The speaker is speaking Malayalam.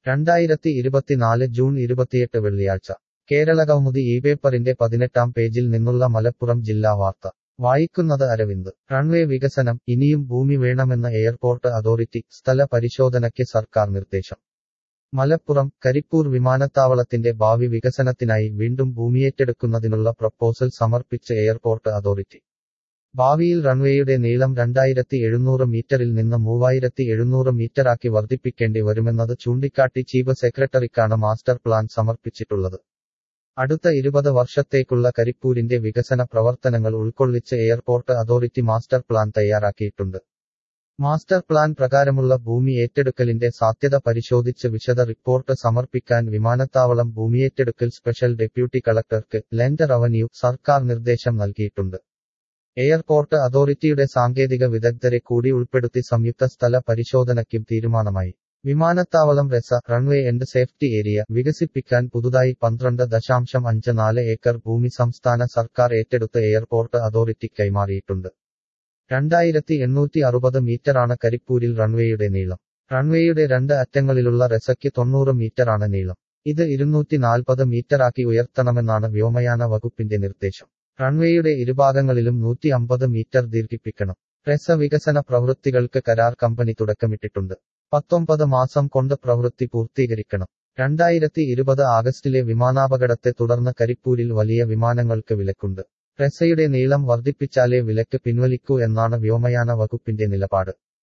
രണ്ടായിരത്തി ഇരുപത്തിനാല് ജൂൺ ഇരുപത്തിയെട്ട് വെള്ളിയാഴ്ച കേരള കൗമുദി ഈ പേപ്പറിന്റെ പതിനെട്ടാം പേജിൽ നിന്നുള്ള മലപ്പുറം ജില്ലാ വാർത്ത വായിക്കുന്നത് അരവിന്ദ് റൺവേ വികസനം ഇനിയും ഭൂമി വേണമെന്ന എയർപോർട്ട് അതോറിറ്റി സ്ഥല പരിശോധനയ്ക്ക് സർക്കാർ നിർദ്ദേശം മലപ്പുറം കരിപ്പൂർ വിമാനത്താവളത്തിന്റെ ഭാവി വികസനത്തിനായി വീണ്ടും ഭൂമിയേറ്റെടുക്കുന്നതിനുള്ള പ്രപ്പോസൽ സമർപ്പിച്ച് എയർപോർട്ട് അതോറിറ്റി ഭാവിയിൽ റൺവേയുടെ നീളം രണ്ടായിരത്തി എഴുന്നൂറ് മീറ്ററിൽ നിന്ന് മൂവായിരത്തി എഴുന്നൂറ് മീറ്ററാക്കി വർദ്ധിപ്പിക്കേണ്ടി വരുമെന്നത് ചൂണ്ടിക്കാട്ടി ചീഫ് സെക്രട്ടറിക്കാണ് മാസ്റ്റർ പ്ലാൻ സമർപ്പിച്ചിട്ടുള്ളത് അടുത്ത ഇരുപത് വർഷത്തേക്കുള്ള കരിപ്പൂരിന്റെ വികസന പ്രവർത്തനങ്ങൾ ഉൾക്കൊള്ളിച്ച് എയർപോർട്ട് അതോറിറ്റി മാസ്റ്റർ പ്ലാൻ തയ്യാറാക്കിയിട്ടുണ്ട് മാസ്റ്റർ പ്ലാൻ പ്രകാരമുള്ള ഭൂമി ഏറ്റെടുക്കലിന്റെ സാധ്യത പരിശോധിച്ച് വിശദ റിപ്പോർട്ട് സമർപ്പിക്കാൻ വിമാനത്താവളം ഭൂമിയേറ്റെടുക്കൽ സ്പെഷ്യൽ ഡെപ്യൂട്ടി കളക്ടർക്ക് ലെൻഡ് റവന്യൂ സർക്കാർ നിർദ്ദേശം നൽകിയിട്ടുണ്ട് എയർപോർട്ട് അതോറിറ്റിയുടെ സാങ്കേതിക വിദഗ്ധരെ കൂടി ഉൾപ്പെടുത്തി സംയുക്ത സ്ഥല പരിശോധനയ്ക്കും തീരുമാനമായി വിമാനത്താവളം രസ റൺവേ ആൻഡ് സേഫ്റ്റി ഏരിയ വികസിപ്പിക്കാൻ പുതുതായി പന്ത്രണ്ട് ദശാംശം അഞ്ച് നാല് ഏക്കർ ഭൂമി സംസ്ഥാന സർക്കാർ ഏറ്റെടുത്ത് എയർപോർട്ട് അതോറിറ്റി കൈമാറിയിട്ടുണ്ട് രണ്ടായിരത്തി എണ്ണൂറ്റി അറുപത് മീറ്ററാണ് കരിപ്പൂരിൽ റൺവേയുടെ നീളം റൺവേയുടെ രണ്ട് അറ്റങ്ങളിലുള്ള രസയ്ക്ക് തൊണ്ണൂറ് മീറ്ററാണ് നീളം ഇത് ഇരുന്നൂറ്റി നാൽപ്പത് മീറ്ററാക്കി ഉയർത്തണമെന്നാണ് വ്യോമയാന വകുപ്പിന്റെ നിർദ്ദേശം റൺവേയുടെ ഇരുഭാഗങ്ങളിലും നൂറ്റി അമ്പത് മീറ്റർ ദീർഘിപ്പിക്കണം രസ വികസന പ്രവൃത്തികൾക്ക് കരാർ കമ്പനി തുടക്കമിട്ടിട്ടുണ്ട് പത്തൊമ്പത് മാസം കൊണ്ട് പ്രവൃത്തി പൂർത്തീകരിക്കണം രണ്ടായിരത്തി ഇരുപത് ആഗസ്റ്റിലെ വിമാനാപകടത്തെ തുടർന്ന് കരിപ്പൂരിൽ വലിയ വിമാനങ്ങൾക്ക് വിലക്കുണ്ട് റെസയുടെ നീളം വർദ്ധിപ്പിച്ചാലേ വിലക്ക് പിൻവലിക്കൂ എന്നാണ് വ്യോമയാന വകുപ്പിന്റെ നിലപാട്